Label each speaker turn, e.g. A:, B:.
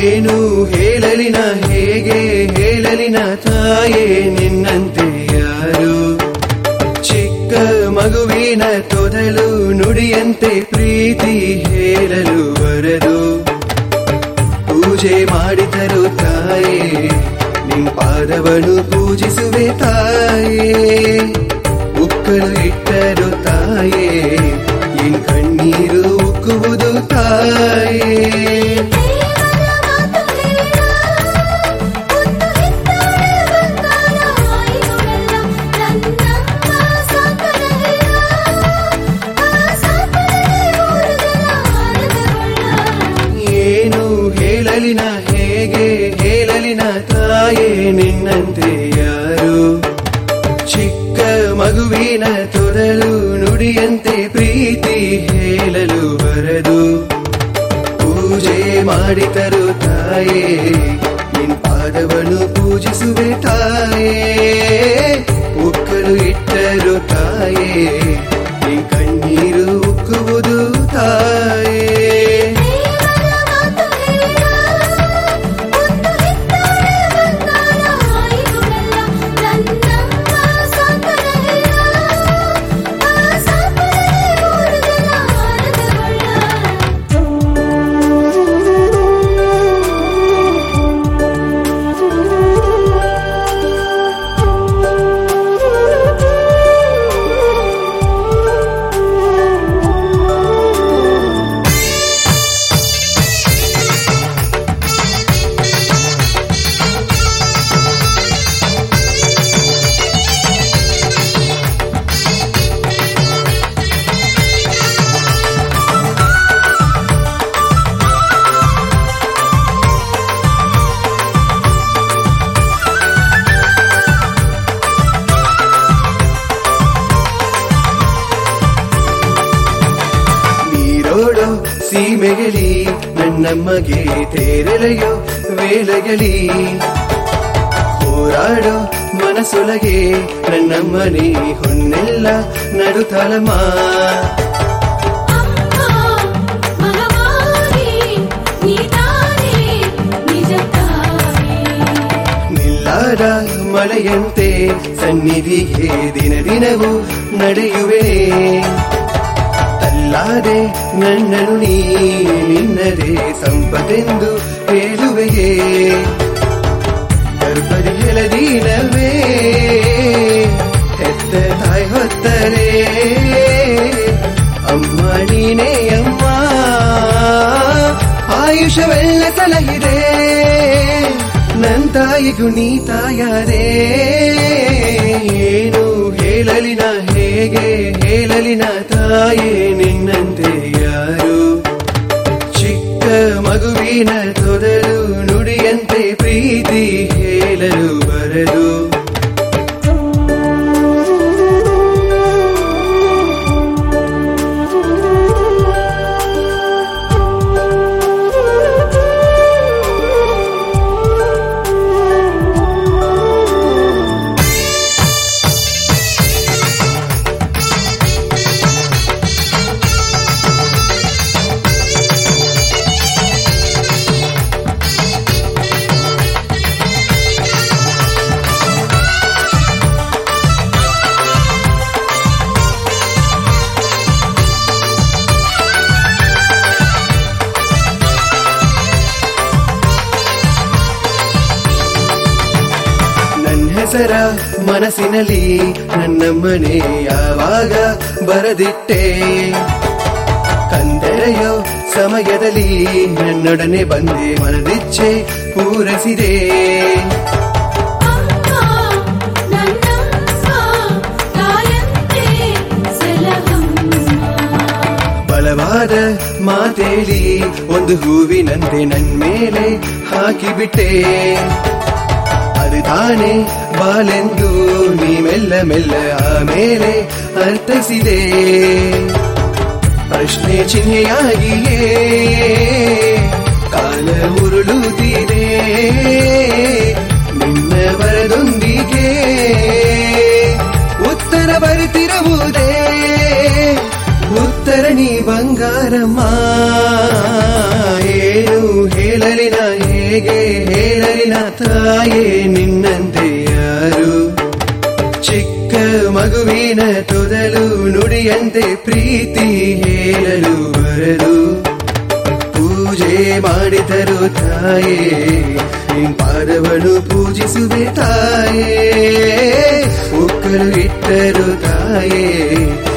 A: ಏನು ಹೇಳಲಿನ ಹೇಗೆ ಹೇಳಲಿನ ತಾಯೇ ನಿನ್ನಂತೆ ಯಾರು ಚಿಕ್ಕ ಮಗುವಿನ ತೊದಲು ನುಡಿಯಂತೆ ಪ್ರೀತಿ ಹೇಳಲು ಬರದು ಪೂಜೆ ಮಾಡಿದರು ತಾಯೇ ನಿನ್ ಪಾದವನ್ನು ಪೂಜಿಸುವೆ ತಾಯೇ ಉಕ್ಕಲು ಇಟ್ಟರು ತಾಯೇ ಎನ್ ಕಣ್ಣೀರು ಉಕ್ಕುವುದು ತಾಯೇ
B: ದೇವರ ಮಾತು ಹೇಳ ಒಂದು ಹೆತ್ತಾಳೆ ಬಂಗಾರ ಆಯಿತುಳಲ್ಲ ನನ್ನಮ್ಮ ಸಾಕರ ಹೇಳ ಆ ಸಾಕರೇ ಊರು ಜನ ಆನಂದಗೊಳ್ಳ
A: ಏನು ಹೇಳಲಿನ ಹೇಗೆ ಹೇಳಲಿನ ತಾಯೇ ನಿನ್ನಂತೆ ಯಾರು ಚಿಕ್ಕ ಮಗುವಿನ ತೊರಲು ನುಡಿಯಂತೆ ಪ್ರೀತಿ ಹೇಳಲು ಬರದು ಪೂಜೆ ಮಾಡಿದರು ತಾಯೇ ನಿನ್ ಪಾದವನ್ನು ಪೂಜಿಸುವೆ ತಾಯೇ ಉಕ್ಕಲು ಇಟ್ಟರು ತಾಯೇ ನಿನ್ ಕಣ್ಣೀರು ಉಕ್ಕುವುದು ತಾಯೇ
B: ದೇವರ ಮಾತು ಹೇಳ ಒಂದು ಹೆತ್ತಾಳೆ ಬಂಗಾರ ಆಯಿತುಳಲ್ಲ ನನ್ನಮ್ಮ ಸಾಕರ ಹೇಳ ಆ ಸಾಕರೇ ಊರು ಜನ ಆನಂದಗೊಳ್ಳ
A: ನೀರೋಡೋ ಸೀಮೆಗಲಿ ನನ್ನಮ್ಮಗೆ ತೇರಲೆಯೋ ವೇಲಗಲಿ ಹೋರಾಡೋ ಮನಸೊಳಗೆ ನನ್ನಮ್ಮನೆ ಹೊನ್ನೆಲ್ಲ ನಡುತ್ತಲಮ್ಮ
B: ಅಮ್ಮ ಮಗವಾಗಿ ನೀತಾನೆ ನಿಜ ತಾಯಿ
A: ನಿಲ್ಲಾದ ಮಳೆಯಂತೆ ಸನ್ನಿಧಿಗೆ ದಿನ ದಿನವೂ ನಡೆಯುವೆ ತಲ್ಲಾದೆ ನನ್ನನು ನೀ ನಿನ್ನದೇ ಸಂಪದೆಂದು ಹೇಳುವೆಯೇ ಗರ್ಭದ ಹೆಲದಿನವೇ ಹೆತ್ತ ತಾಯಿ ಹೊತ್ತರೆ ಅಮ್ಮ ನೀನೇ ಅಮ್ಮ ಆಯುಷವೆಲ್ಲ ಸಲಹಿದೆ ನನ್ ತಾಯಿಗೂ ನೀ ತಾಯಾರೇ ಏನು ಹೇಳಲಿನ ಹೇಗೆ ಹೇಳಲಿನ ತಾಯೇ ನಿನ್ನಂತೆ ಯಾರು ಚಿಕ್ಕ ಮಗುವಿನ ತೊದಲು ನುಡಿಯಂತೆ ಪ್ರೀತಿ ಹೇಳಲು ಬರದು ನನ್ನ ಹೆಸರ ಮನಸ್ಸಿನಲ್ಲಿ ನನ್ನ ಮನೆ ಯಾವಾಗ ಬರದಿಟ್ಟೆ ಕಂದೆರೆಯೋ ಸಮಯದಲ್ಲಿ ನನ್ನೊಡನೆ ಬಂದೆ ಮನದಿಚ್ಛೆ ಪೂರೈಸಿದೆ
B: ಅಮ್ಮ ನನ್ನಮ್ಮ ತಾಯಂತೆ ಸಲಹಮ್ಮ
A: ಬಲವಾದ ಮಾತೇಳಿ ಒಂದು ಹೂವಿನಂತೆ ನನ್ ಮೇಲೆ ಹಾಕಿಬಿಟ್ಟೆ ಅದು ತಾನೇ ಬಾಲೆಂದು ನೀ ಮೆಲ್ಲ ಮೆಲ್ಲ ಆಮೇಲೆ ಅರ್ಥೈಸಿದೆ ಪ್ರಶ್ನೆ ಚಿಹ್ನೆಯಾಗಿಯೇ ಕಾಲ ಉರುಳುತ್ತಿದೆ ನಿನ್ನ ಬರದೊಂದಿಗೆ ಉತ್ತರ ಬರುತ್ತಿರುವುದೇ ಉತ್ತರ ನೀ ಬಂಗಾರಮ್ಮ ಏನು ಹೇಳಲಿನ ತಾಯೇ ನಿನ್ನಂತೆ ಯಾರು ಚಿಕ್ಕ ಮಗುವಿನ ತೊದಲು ನುಡಿಯಂತೆ ಪ್ರೀತಿ ಹೇಳಲು ಬರಲು ಪೂಜೆ ಮಾಡಿದರು ತಾಯೇ ನಿನ್ ಪಾದವನ್ನು ಪೂಜಿಸುವೆ ತಾಯೇ ಒಕ್ಕಲು ಇಟ್ಟರು ತಾಯೇ